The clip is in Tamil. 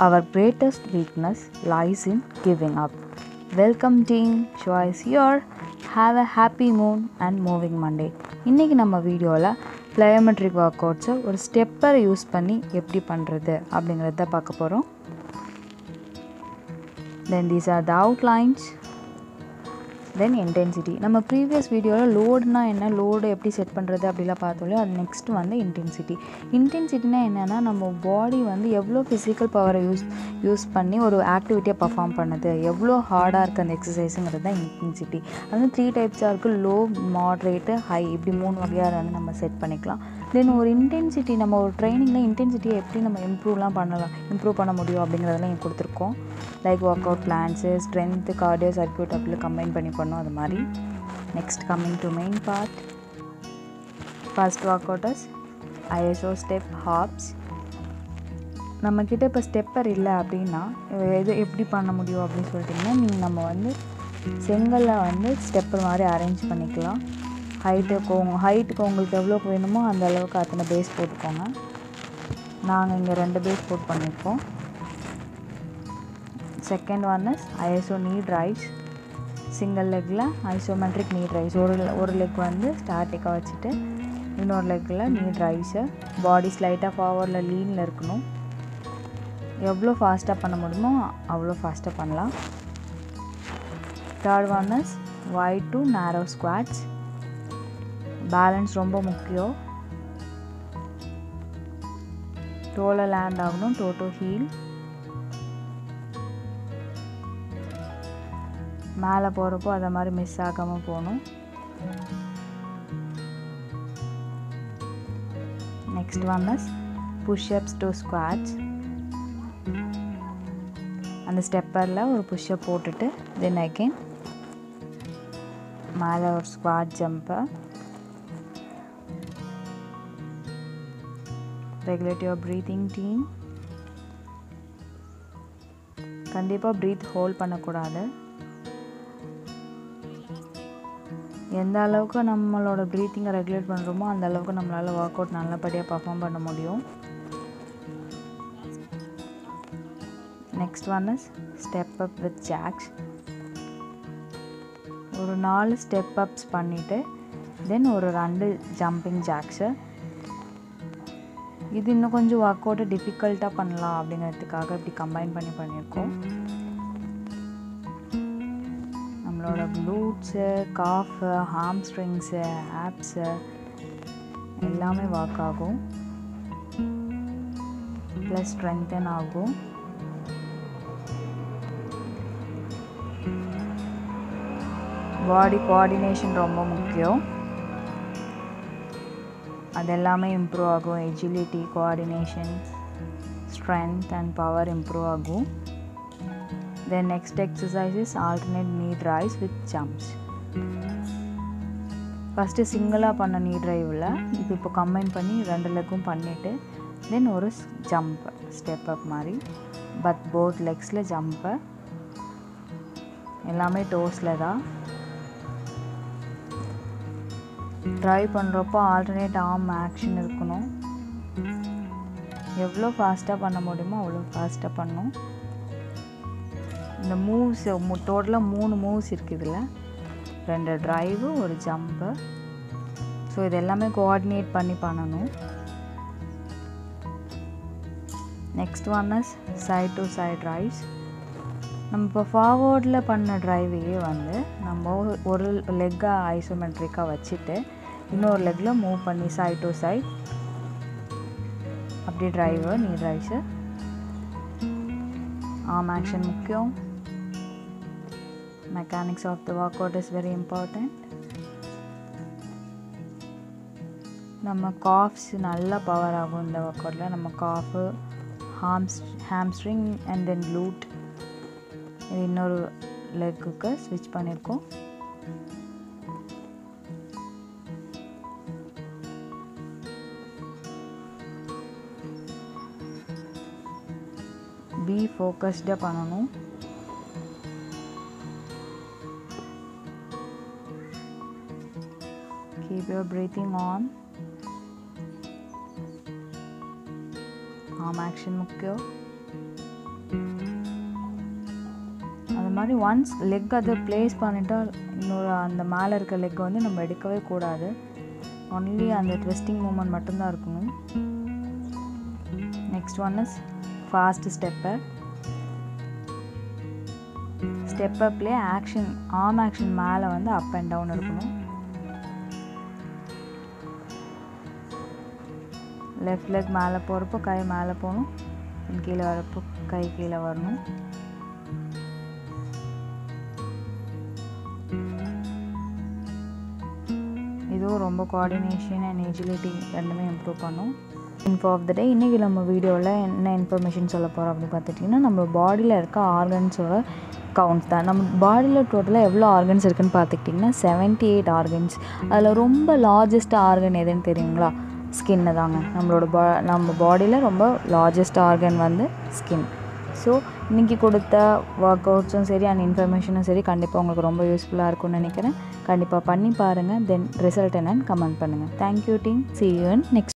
our greatest weakness lies in giving up. Welcome team, Shua is here. Have a happy moon and moving Monday. இன்றைக்கி நம்ம வீடியோவில் plyometric ஒர்க் அவுட்ஸை ஒரு ஸ்டெப்பரை யூஸ் பண்ணி எப்படி பண்ணுறது அப்படிங்கிறத பார்க்க போகிறோம் then these are the outlines then intensity நம்ம ப்ரீவியஸ் வீடியோவில் லோடுனா என்ன லோடு எப்படி செட் பண்ணுறது அப்படிலாம் பார்த்தோம் அது நெக்ஸ்ட் வந்து இன்டென்சிட்டி இன்டென்சிட்டினா என்னென்னா நம்ம பாடி வந்து எவ்வளோ ஃபிசிக்கல் பவரை யூஸ் யூஸ் பண்ணி ஒரு ஆக்டிவிட்டியை பர்ஃபார்ம் பண்ணுது எவ்வளோ ஹார்டாக இருக்குது அந்த எக்ஸசைஸுங்கிறது தான் இன்டென்சிட்டி அது வந்து த்ரீ டைப்ஸாக இருக்குது லோ மாட்ரேட்டு ஹை இப்படி மூணு வகையாக வந்து நம்ம செட் பண்ணிக்கலாம் தென் ஒரு இன்டென்சிட்டி நம்ம ஒரு ட்ரைனிங்கில் இன்டென்சிட்டியை எப்படி நம்ம இம்ப்ரூவ்லாம் பண்ணலாம் இம்ப்ரூவ் பண்ண முடியும் அப்படிங்கிறதெல்லாம் இங்கே கொடுத்துருக்கோம் like work out plans strength cardio circuit அப்படி கம்பைன் பண்ணி பண்ணோம் அது மாதிரி next coming to main part first work outers ISO step hops நம்மக்கிட்ட இப்போ ஸ்டெப்பர் இல்லை அப்படின்னா எது எப்படி பண்ண முடியும் அப்படின்னு சொல்லிட்டிங்கன்னா நீங்கள் நம்ம வந்து செங்கல்ல வந்து ஸ்டெப்பர் மாதிரி அரேஞ்ச் பண்ணிக்கலாம் ஹைட்டுக்கு உங்கள் ஹைட்டுக்கு உங்களுக்கு எவ்வளோக்கு வேணுமோ அந்த அளவுக்கு அத்தனை பேஸ் போட்டுக்கோங்க நாங்கள் இங்கே ரெண்டு பேஸ் போட்டு பண்ணியிருக்கோம் second one is ISO knee raise single லெக்கில் ஐசோமெட்ரிக் நீட் ரைஸ் ஒரு ஒரு லெக் வந்து ஸ்டாட்டிக்காக வச்சுட்டு இன்னொரு லெக்கில் நீட் ரைஸு பாடி ஸ்லைட்டாக ஃபார்வர்டில் லீனில் இருக்கணும் எவ்வளோ ஃபாஸ்ட்டாக பண்ண முடியுமோ அவ்வளோ ஃபாஸ்ட்டாக பண்ணலாம் third one is Y to narrow squats balance ரொம்ப முக்கியம் டோலை லேண்ட் ஆகணும் டோ டு ஹீல் மேலே போகிறப்போ அதை மாதிரி மிஸ் ஆகாமல் போகணும் next one is pushups to squats அந்த ஸ்டெப்பரில் ஒரு புஷ்அப் போட்டுட்டு தென் அகெயின் மேலே ஒரு squat jump regulate your breathing team கண்டிப்பாக ப்ரீத் ஹோல்ட் பண்ணக்கூடாது எந்த அளவுக்கு நம்மளோட ப்ரீத்திங்கை ரெகுலேட் பண்ணுறோமோ அந்த அளவுக்கு நம்மளால் ஒர்க் அவுட் நல்லபடியாக பர்ஃபார்ம் பண்ண முடியும் next one is step up with jacks ஒரு நாலு ஸ்டெப் அப்ஸ் பண்ணிவிட்டு தென் ஒரு ரெண்டு ஜம்பிங் ஜாக்ஸு இது இன்னும் கொஞ்சம் ஒர்க் அவுட்டை டிஃபிகல்ட்டாக பண்ணலாம் அப்படிங்கிறதுக்காக இப்படி கம்பைன் பண்ணி பண்ணியிருக்கோம் நம்மளோட க்ளூட்ஸு காஃபு ஹாம்ஸ்ட்ரிங்ஸு ஆப்ஸு எல்லாமே ஒர்க் ஆகும் ப்ளஸ் ஸ்ட்ரென்தன் ஆகும் பாடி கோஆர்டினேஷன் ரொம்ப முக்கியம் அது எல்லாமே இம்ப்ரூவ் ஆகும் agility coordination strength and power improve ஆகும் then next exercise is alternate knee raise with jumps first சிங்கிளாக பண்ண நீ ட்ரைவில் இப்போ இப்போ கம்பைன் பண்ணி ரெண்டு லெக்கும் பண்ணிவிட்டு தென் ஒரு ஜம்ப் ஸ்டெப் அப் மாதிரி பட் போத் லெக்ஸில் ஜம்ப்பு எல்லாமே டோஸில் தான் ட்ரை பண்ணுறப்போ ஆல்டர்னேட் ஆர்ம் ஆக்ஷன் இருக்கணும் எவ்வளோ ஃபாஸ்ட்டாக பண்ண முடியுமோ அவ்வளோ ஃபாஸ்ட்டாக பண்ணும் இந்த மூவ்ஸ் டோட்டலாக மூணு மூவ்ஸ் இருக்குது இதில் ரெண்டு ட்ரைவு ஒரு ஜம்ப்பு ஸோ இது எல்லாமே கோஆர்டினேட் பண்ணி பண்ணணும் next one is side to side raise நம்ம இப்போ ஃபார்வர்டில் பண்ண ட்ரைவையே வந்து நம்ம ஒரு லெக்கை ஐசோமெட்ரிக்காக வச்சுட்டு இன்னொரு லெக்கில் மூவ் பண்ணி சைட் டு சைட் அப்படி drive knee raise arm action முக்கியம் mechanics of the work out is very important நம்ம காஃப்ஸ் நல்லா பவர் ஆகும் இந்த ஒர்க் அவுட்டில் நம்ம calf hams hamstring and then glute இது இன்னொரு லெக்குக்கு ஸ்விட்ச் பண்ணியிருக்கோம் பி ஃபோக்கஸ்டாக பண்ணணும் keep your breathing on arm action முக்கியம் மாதிரி ஒன்ஸ் லெக் அதை ப்ளேஸ் பண்ணிட்டா இன்னொரு அந்த மேலே இருக்க லெக் வந்து நம்ம எடுக்கவே கூடாது ஒன்லி அந்த ட்விஸ்டிங் மூமெண்ட் மட்டும்தான் இருக்கணும் next one is fast stepper step அப்லேயே ஆக்ஷன் ஆர்ம் ஆக்ஷன் மேலே வந்து அப் அண்ட் டவுன் இருக்கணும் லெஃப்ட் லெக் மேலே போகிறப்போ கை மேலே போகணும் கீழே வரப்போ கை கீழே வரணும் இதுவும் ரொம்ப கோஆர்டினேஷன் அண்ட் எஜிலிட்டி ரெண்டுமே இம்ப்ரூவ் பண்ணும் இன்ஃபோ ஆஃப் த டே இன்றைக்கி நம்ம வீடியோவில் என்ன இன்ஃபர்மேஷன் சொல்ல போகிறோம் அப்படின்னு பார்த்துட்டிங்கன்னா நம்ம பாடியில் இருக்க ஆர்கன்ஸோட கவுண்ட்ஸ் தான் நம்ம பாடியில் டோட்டலாக எவ்வளோ ஆர்கன்ஸ் இருக்குதுன்னு பார்த்துக்கிட்டிங்கன்னா செவன்ட்டி எயிட் ஆர்கன்ஸ் அதில் ரொம்ப லார்ஜஸ்ட் ஆர்கன் எதுன்னு தெரியுங்களா ஸ்கின்னு தாங்க நம்மளோட பா நம்ம பாடியில் ரொம்ப லார்ஜஸ்ட் ஆர்கன் வந்து ஸ்கின் ஸோ இன்றைக்கி கொடுத்த ஒர்க் அவுட்ஸும் சரி அண்ட் இன்ஃபர்மேஷனும் சரி கண்டிப்பாக உங்களுக்கு ரொம்ப யூஸ்ஃபுல்லாக இருக்கும்னு நினைக்கிறேன் கண்டிப்பாக பண்ணி பாருங்கள் தென் ரிசல்ட் என்னன்னு கமெண்ட் பண்ணுங்கள் thank you team see you next